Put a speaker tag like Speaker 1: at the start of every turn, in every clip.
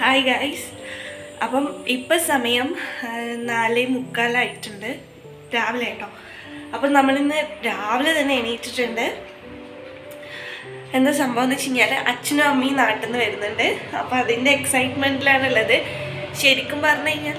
Speaker 1: Hi guys അപ്പം ഇപ്പം സമയം ആ, നാല് മുക്കാലായിട്ടുണ്ട് രാവിലെ കേട്ടോ അപ്പം നമ്മളിന്ന് രാവിലെ തന്നെ എണീറ്റിട്ടുണ്ട് എന്താ സംഭവം എന്ന് വെച്ച് കഴിഞ്ഞാൽ അച്ഛനും അമ്മയും നാട്ടിൽ നിന്ന് വരുന്നുണ്ട് അപ്പം അതിൻ്റെ എക്സൈറ്റ്മെൻറ്റിലാണുള്ളത് ശരിക്കും പറഞ്ഞു കഴിഞ്ഞാൽ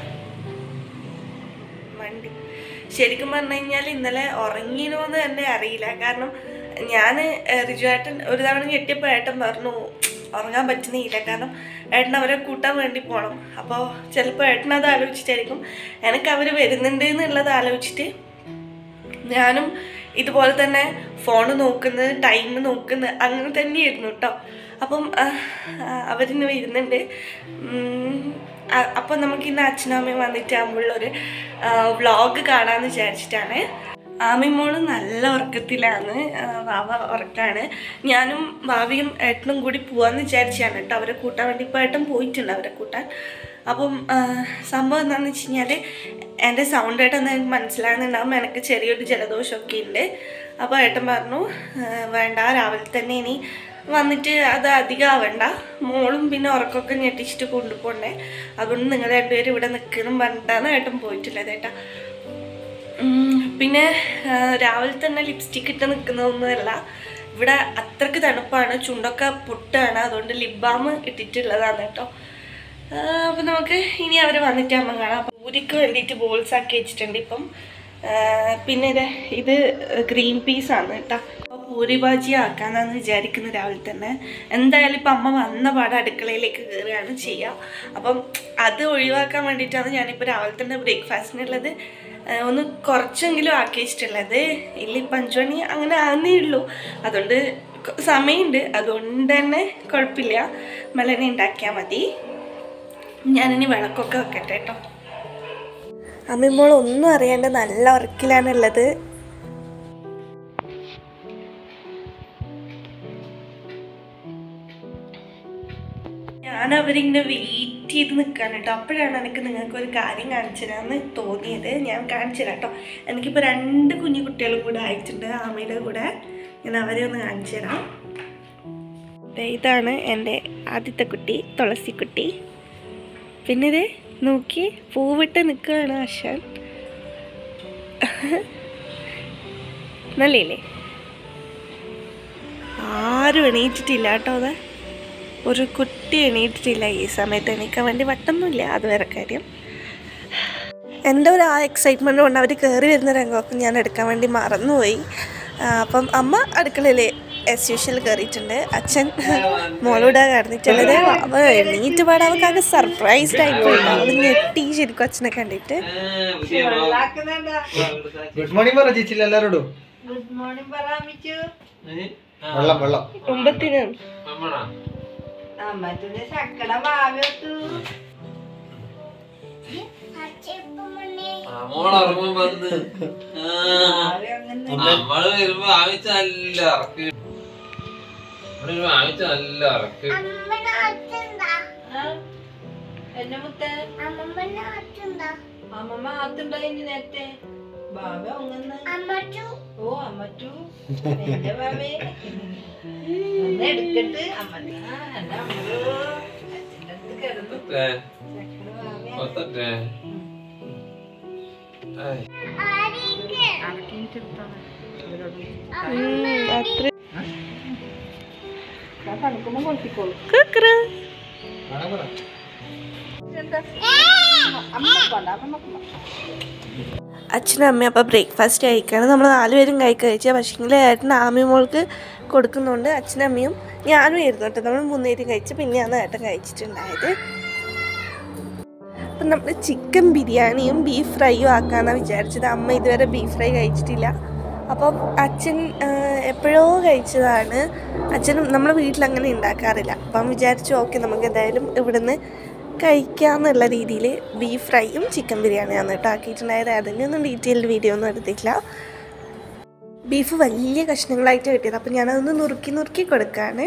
Speaker 1: വണ്ടി ശരിക്കും പറഞ്ഞു കഴിഞ്ഞാൽ ഇന്നലെ ഉറങ്ങിനോ എന്ന് തന്നെ അറിയില്ല കാരണം ഞാൻ റിജുവേട്ടൻ ഒരു തവണ ഞെട്ടിയപ്പോൾ ഏട്ടൻ പറഞ്ഞു ഉറങ്ങാൻ പറ്റുന്നില്ല കാരണം ഏട്ടൻ അവരെ കൂട്ടാൻ വേണ്ടി പോകണം അപ്പോൾ ചിലപ്പോൾ ഏട്ടൻ അത് ആലോചിച്ചിട്ടായിരിക്കും എനിക്ക് അവർ വരുന്നുണ്ട് എന്നുള്ളത് ആലോചിച്ചിട്ട് ഞാനും ഇതുപോലെ തന്നെ ഫോൺ നോക്കുന്നത് ടൈം നോക്കുന്നത് അങ്ങനെ തന്നെയായിരുന്നു കേട്ടോ അപ്പം ആ, ആ, അവരിന്ന് വരുന്നുണ്ട് ഉം, അ- അപ്പം നമുക്ക് ഇന്ന് അച്ഛനും അമ്മയും വന്നിട്ട് ആകുമ്പോഴൊരു വ്ളോഗ് കാണാമെന്ന് വിചാരിച്ചിട്ടാണ് ആമിമോള് നല്ല ഉറക്കത്തിലാണ് ആ, വാവ ഉറക്കാണ് ഞാനും ഭാവിയും ഏട്ടനും കൂടി പോവാന്ന് വിചാരിച്ചാണ് കേട്ടോ അവരെ കൂട്ടാൻ വേണ്ടി ഇപ്പോൾ ഏട്ടൻ പോയിട്ടുണ്ട് അവരെ കൂട്ടാൻ അപ്പം ആ, സംഭവം എന്താണെന്ന് വെച്ച് കഴിഞ്ഞാൽ എൻ്റെ സൗണ്ട് ഏട്ടൻ എനിക്ക് മനസ്സിലാകുന്നുണ്ടാകും എനിക്ക് ചെറിയൊരു ജലദോഷമൊക്കെ ഉണ്ട് അപ്പോൾ ഏട്ടൻ പറഞ്ഞു ആ, വേണ്ട രാവിലെ തന്നെ ഇനി വന്നിട്ട് അത് അധികം ആവണ്ട മോളും പിന്നെ ഉറക്കമൊക്കെ ഞെട്ടിച്ചിട്ട് കൊണ്ടുപോകണ്ടേ അതുകൊണ്ട് നിങ്ങൾ രണ്ടുപേരും ഇവിടെ നിൽക്കണം പറഞ്ഞിട്ടാണ് ഏട്ടൻ പോയിട്ടുള്ളത് ഏട്ടാ ഉം, പിന്നെ ആ, രാവിലെ തന്നെ ലിപ്സ്റ്റിക് ഇട്ട് നിൽക്കുന്നതൊന്നുമല്ല ഇവിടെ അത്രക്ക് തണുപ്പാണ് ചുണ്ടൊക്കെ പൊട്ടാണ് അതുകൊണ്ട് ലിപ് ബാം ഇട്ടിട്ടുള്ളതാണ് കേട്ടോ അപ്പം നമുക്ക് ഇനി അവർ വന്നിട്ട് അമ്മ കാണാം അപ്പം പൂരിക്ക് വേണ്ടിയിട്ട് ബോൾസ് ആക്കി വെച്ചിട്ടുണ്ട് ഇപ്പം ആ, പിന്നെ ഇത് ഇത് ഗ്രീൻ പീസ് ആണ് കേട്ടോ അപ്പോൾ പൂരി ഭാജി ആക്കാന്നാന്ന് വിചാരിക്കുന്നത് രാവിലെ തന്നെ എന്തായാലും ഇപ്പം അമ്മ വന്ന പാടെ അടുക്കളയിലേക്ക് കയറുകയാണ് ചെയ്യുക അപ്പം അത് ഒഴിവാക്കാൻ വേണ്ടിയിട്ടാണ് ഞാനിപ്പോൾ രാവിലെ തന്നെ ബ്രേക്ക്ഫാസ്റ്റിനുള്ളത് ആ, ഒന്ന് കുറച്ചെങ്കിലും ആക്കി വെച്ചിട്ടുള്ളത് ഇല്ല ഇപ്പം അഞ്ചു മണി അങ്ങനെ ആകുന്നേ ഉള്ളൂ അതുകൊണ്ട് കൊ- സമയമുണ്ട് അതുകൊണ്ട് തന്നെ കുഴപ്പമില്ല മെലനെ ഉണ്ടാക്കിയാൽ മതി ഞാനിനി വിളക്കൊക്കെ വെക്കട്ടെ കേട്ടോ അമ്മിമോൾ ഒന്നും അറിയാണ്ട് നല്ല ഉറക്കിലാണുള്ളത് ഞാൻ അവരിങ്ങനെ വെയിറ്റ് ചെയ്ത് നിൽക്കാണ് കേട്ടോ അപ്പോഴാണ് എനിക്ക് നിങ്ങൾക്ക് ഒരു കാര്യം കാണിച്ചു തരാമെന്ന് തോന്നിയത് ഞാൻ കാണിച്ചു തരാം കേട്ടോ എനിക്കിപ്പോൾ രണ്ട് കുഞ്ഞു കുട്ടികളും കൂടെ ആയിട്ടുണ്ട് ആമയുടെ കൂടെ ഞാൻ അവരെ ഒന്ന് കാണിച്ചു തരാം ദേ ഇതാണ് എൻ്റെ ആദ്യത്തെ കുട്ടി തുളസിക്കുട്ടി പിന്നെ ഇത് നോക്കി പൂവിട്ട് നിൽക്കുകയാണ് ആശാൻ നല്ലേ ആരും എണീറ്റിട്ടില്ല കേട്ടോ അത് ഒരു കുട്ടി എണീറ്റിട്ടില്ല ഈ സമയത്ത് എണീക്കാൻ വേണ്ടി വട്ടൊന്നുമില്ല അത് വേറെ കാര്യം എൻ്റെ ഒരു ആ എക്സൈറ്റ്മെൻറ്റ് കൊണ്ട് അവർ കയറി വരുന്ന രംഗമൊക്കെ ഞാൻ എടുക്കാൻ വേണ്ടി മറന്നുപോയി ആ, അപ്പം അമ്മ അടുക്കളയിൽ എസ് യൂഷ്വൽ കയറിയിട്ടുണ്ട് അച്ഛൻ മോളോട് കടന്നിട്ടുള്ളത് അവ എണീറ്റ് പാടാൻ അവൾക്ക് സർപ്രൈസ്ഡ് ആയിപ്പോയി അവൾ ഞെട്ടി ശരിക്കും അച്ഛനെ കണ്ടിട്ട്
Speaker 2: ഗുഡ് മോർണിംഗ് പറ ചേച്ചില്ല എല്ലാരോടും
Speaker 3: ഗുഡ് മോർണിംഗ് പറയാമിച്ചു
Speaker 2: വെള്ളം വെള്ളം
Speaker 1: കുമ്പത്തിന്
Speaker 3: അമ്മത്തിന്റെ ചക്കട ഭാവിയൊത്തു
Speaker 4: മോളിറങ്ങും വന്ന്
Speaker 3: ഭാവി അങ്ങനെ
Speaker 4: നമ്മള് വരുമ്പോ ആവശ്യം നല്ല ഇറക്കി നമ്മള് വരുമ്പോ ആവശ്യം നല്ല ഇറക്കി
Speaker 3: ആ? എന്നെ മുത്ത അമ്മമ്മ ആത്തുണ്ടായിന് നേരത്തെ ഭാവ അങ്ങനെ ഓ അമ്മച്ചു എന്റെ ഭാവേ ഒന്ന് എടുക്കട്ട് അമ്മ ആ, എന്റെ അമ്മോ അച്ഛൻ്റെ അടുത്ത് കിടന്നു
Speaker 4: ഒത്തട്ടെ
Speaker 3: ചക്കട ഭാവേ
Speaker 4: ഒത്തട്ടെ ഏയ്.
Speaker 2: വേണം പറ
Speaker 1: അച്ഛനും അമ്മയും അപ്പോൾ ബ്രേക്ക്ഫാസ്റ്റ് കഴിക്കുകയാണ് നമ്മൾ നാലുപേരും കഴിക്കുക കഴിച്ചാൽ പക്ഷേങ്കിൽ ഏട്ടൻ ആമി മോൾക്ക് കൊടുക്കുന്നുണ്ട് അച്ഛനും അമ്മയും ഞാനും ആയിരുന്നു കേട്ടോ നമ്മൾ മൂന്നുപേരും കഴിച്ച് പിന്നെയാണ് ഏട്ടൻ കഴിച്ചിട്ടുണ്ടായത് അപ്പം നമ്മൾ ചിക്കൻ ബിരിയാണിയും ബീഫ് ഫ്രൈയും ആക്കാമെന്നാണ് വിചാരിച്ചത് അമ്മ ഇതുവരെ ബീഫ് ഫ്രൈ കഴിച്ചിട്ടില്ല അപ്പം അച്ഛൻ ആ, എപ്പോഴോ കഴിച്ചതാണ് അച്ഛനും നമ്മളെ വീട്ടിൽ അങ്ങനെ ഉണ്ടാക്കാറില്ല അപ്പം വിചാരിച്ചു ഓക്കെ നമുക്ക് എന്തായാലും ഇവിടുന്ന് കഴിക്കാമെന്നുള്ള രീതിയിൽ ബീഫ് ഫ്രൈയും ചിക്കൻ ബിരിയാണിയാണ് കേട്ടോ ആക്കിയിട്ടുണ്ടായത് അതിൻ്റെ ഒന്നും ഡീറ്റെയിൽഡ് വീഡിയോ ഒന്നും എടുത്തിട്ടില്ല ബീഫ് വലിയ കഷ്ണങ്ങളായിട്ട് കിട്ടിയത് അപ്പം ഞാനതൊന്ന് നുറുക്കി നുറുക്കി കൊടുക്കുകയാണ്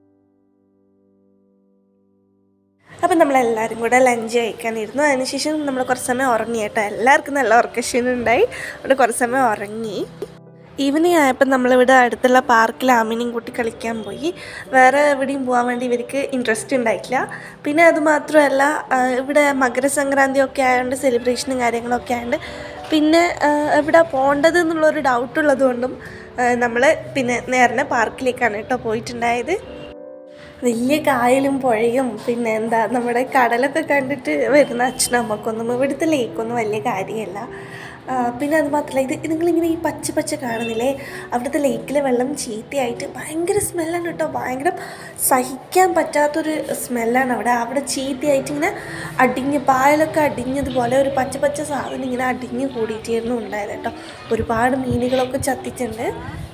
Speaker 1: അപ്പം നമ്മളെല്ലാവരും കൂടെ ലഞ്ച് കഴിക്കാനിരുന്നു അതിനുശേഷം നമ്മൾ കുറച്ച് സമയം ഉറങ്ങി കേട്ടോ എല്ലാവർക്കും നല്ല ഉറക്കക്ഷീണം ഉണ്ടായി അവിടെ കുറച്ച് സമയം ഉറങ്ങി ഈവനിങ് ആയപ്പോൾ നമ്മളിവിടെ അടുത്തുള്ള പാർക്കിൽ ആമിനെയും കൂട്ടി കളിക്കാൻ പോയി വേറെ എവിടെയും പോകാൻ വേണ്ടി ഇവർക്ക് ഇൻട്രസ്റ്റ് ഉണ്ടായിട്ടില്ല പിന്നെ അത് മാത്രമല്ല ആ, ഇവിടെ മകരസംക്രാന്തി ഒക്കെ ആയതുകൊണ്ട് സെലിബ്രേഷനും കാര്യങ്ങളൊക്കെ ആയതുകൊണ്ട് പിന്നെ ആ, എവിടെ പോകേണ്ടത് എന്നുള്ളൊരു ഡൗട്ട് ഉള്ളതുകൊണ്ടും നമ്മൾ പിന്നെ നേരെ പാർക്കിലേക്കാണ് കേട്ടോ പോയിട്ടുണ്ടായത് വലിയ കായലും പുഴയും പിന്നെ എന്താ നമ്മുടെ കടലൊക്കെ കണ്ടിട്ട് വരുന്ന അച്ഛനും അമ്മക്കൊന്നും ഇവിടുത്തെ ലേക്കൊന്നും വലിയ കാര്യമല്ല ആ, പിന്നെ അത് മാത്രമല്ല ഇത് നിങ്ങളിങ്ങനെ ഈ പച്ച പച്ച കാണുന്നില്ലേ അവിടുത്തെ ലേക്കിലെ വെള്ളം ചീത്തയായിട്ട് ഭയങ്കര സ്മെല്ലാണ് കേട്ടോ ഭയങ്കര സഹിക്കാൻ പറ്റാത്തൊരു സ്മെല്ലാണ് അവിടെ അവിടെ ചീത്തയായിട്ട് ഇങ്ങനെ അടിഞ്ഞ് പായലൊക്കെ അടിഞ്ഞതുപോലെ ഒരു പച്ച പച്ച സാധനം ഇങ്ങനെ അടിഞ്ഞ് കൂടിയിട്ടായിരുന്നു ഉണ്ടായത് കേട്ടോ ഒരുപാട് മീനുകളൊക്കെ ചത്തിട്ടുണ്ട്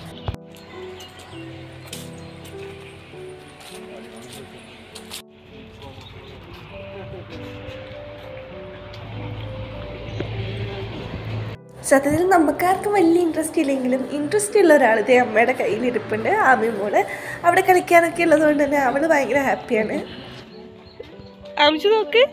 Speaker 1: സത്യത്തിൽ നമുക്കാർക്കും വലിയ ഇൻട്രസ്റ്റ് ഇല്ലെങ്കിലും ഇൻട്രസ്റ്റ് ഉള്ള ഒരാൾ ഇതേ അമ്മയുടെ കയ്യിലിരിപ്പുണ്ട് ആമി മോള് അവിടെ കളിക്കാനൊക്കെ ഉള്ളതുകൊണ്ട് തന്നെ അവള് ഭയങ്കര ഹാപ്പിയാണ് ആമിച്ചു നോക്ക്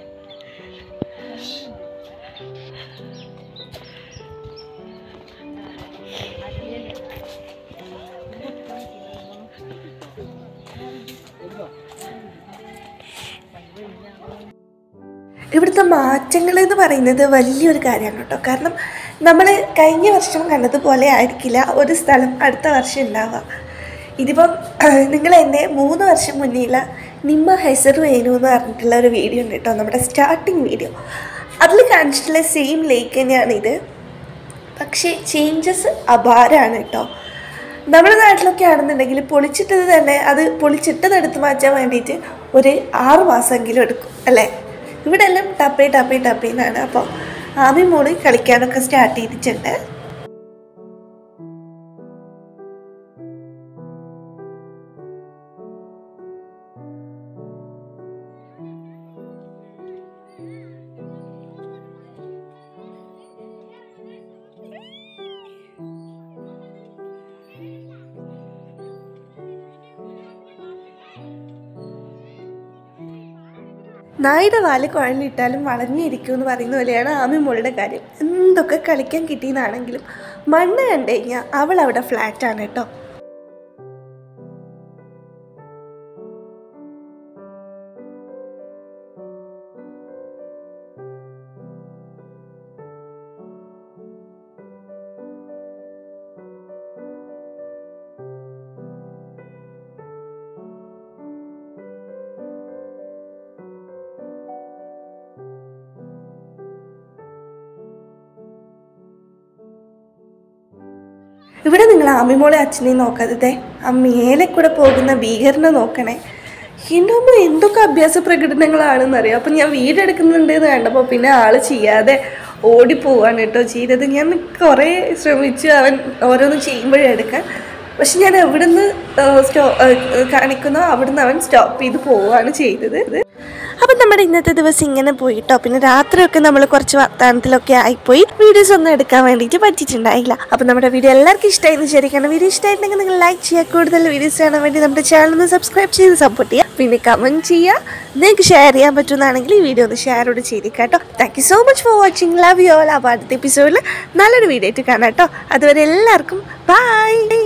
Speaker 1: ഇവിടുത്തെ മാറ്റങ്ങൾ എന്ന് പറയുന്നത് വലിയൊരു കാര്യമാണ് കേട്ടോ കാരണം നമ്മൾ കഴിഞ്ഞ വർഷം കണ്ടതുപോലെ ആയിരിക്കില്ല ഒരു സ്ഥലം അടുത്ത വർഷം ഉണ്ടാവുക ഇതിപ്പം നിങ്ങൾ എന്നെ മൂന്ന് വർഷം മുന്നേയുള്ള നിമ്മ ഹെസറു വേനു എന്ന് പറഞ്ഞിട്ടുള്ള ഒരു വീഡിയോ ഉണ്ട് കേട്ടോ നമ്മുടെ സ്റ്റാർട്ടിങ് വീഡിയോ അതിൽ കാണിച്ചിട്ടുള്ള സെയിം ലേക്ക് തന്നെയാണ് ഇത് പക്ഷേ ചേഞ്ചസ് അപാരമാണ് കേട്ടോ നമ്മുടെ നാട്ടിലൊക്കെ ആണെന്നുണ്ടെങ്കിൽ പൊളിച്ചിട്ടത് തന്നെ അത് പൊളിച്ചിട്ടത് എടുത്ത് മാറ്റാൻ വേണ്ടിയിട്ട് ഒരു ആറ് മാസമെങ്കിലും എടുക്കും അല്ലേ ഇവിടെ എല്ലാം ടപ്പേ ടപ്പേ ടപ്പേന്നാണ് അപ്പോൾ ആമി മോള് കളിക്കാനൊക്കെ സ്റ്റാർട്ട് ചെയ്തിട്ടുണ്ട് നായുടെ വാല് കുഴലിട്ടാലും വളഞ്ഞിരിക്കും എന്ന് പറയുന്ന പോലെയാണ് ആമി മോളുടെ കാര്യം എന്തൊക്കെ കളിക്കാൻ കിട്ടിയെന്നാണെങ്കിലും മണ്ണ് കണ്ടു കഴിഞ്ഞാൽ അവൾ അവിടെ ഫ്ലാറ്റാണ് കേട്ടോ ഇവിടെ നിങ്ങൾ ആമിമോളെ അച്ഛനെയും നോക്കാതെ ആ മേലെ കൂടെ പോകുന്ന ഭീകരനെ നോക്കണേ എൻ്റെ അമ്മ എന്തൊക്കെ അഭ്യാസ പ്രകടനങ്ങളാണെന്നറിയാം അപ്പം ഞാൻ വീടെടുക്കുന്നുണ്ട് എന്ന് കണ്ടപ്പോൾ പിന്നെ ആള് ചെയ്യാതെ ഓടിപ്പോവാണ് കേട്ടോ ചെയ്തത് ഞാൻ കുറേ ശ്രമിച്ചു അവൻ ഓരോന്ന് ചെയ്യുമ്പോഴേ എടുക്കാൻ പക്ഷെ ഞാൻ എവിടുന്ന് സ്റ്റോ കാണിക്കുന്നോ അവിടുന്ന് അവൻ സ്റ്റോപ്പ് ചെയ്ത് പോവുകയാണ് ചെയ്തത് അപ്പം നമ്മുടെ ഇന്നത്തെ ദിവസം ഇങ്ങനെ പോയിട്ടോ പിന്നെ രാത്രിയൊക്കെ നമ്മൾ കുറച്ച് വർത്തമാനത്തിലൊക്കെ ആയിപ്പോയി വീഡിയോസ് ഒന്നും എടുക്കാൻ വേണ്ടിയിട്ട് പറ്റിയിട്ടുണ്ടായില്ല അപ്പം നമ്മുടെ വീഡിയോ എല്ലാവർക്കും ഇഷ്ടമായി എന്ന് വിചാരിക്കണം വീഡിയോ ഇഷ്ടമായിട്ടുണ്ടെങ്കിൽ നിങ്ങൾ ലൈക്ക് ചെയ്യുക കൂടുതൽ വീഡിയോസ് കാണാൻ വേണ്ടി നമ്മുടെ ചാനൽ ഒന്ന് സബ്സ്ക്രൈബ് ചെയ്ത് സപ്പോർട്ട് ചെയ്യുക പിന്നെ കമൻറ്റ് ചെയ്യുക നിങ്ങൾക്ക് ഷെയർ ചെയ്യാൻ പറ്റുന്നതാണെങ്കിൽ ഈ വീഡിയോ ഒന്ന് ഷെയറോട് ചെയ്തേക്കാട്ടോ thank you so much for watching love you all അപ്പോൾ അടുത്ത എപ്പിസോഡിൽ നല്ലൊരു വീഡിയോ ആയിട്ട് കാണാം കേട്ടോ അതുവരെ എല്ലാവർക്കും ബൈ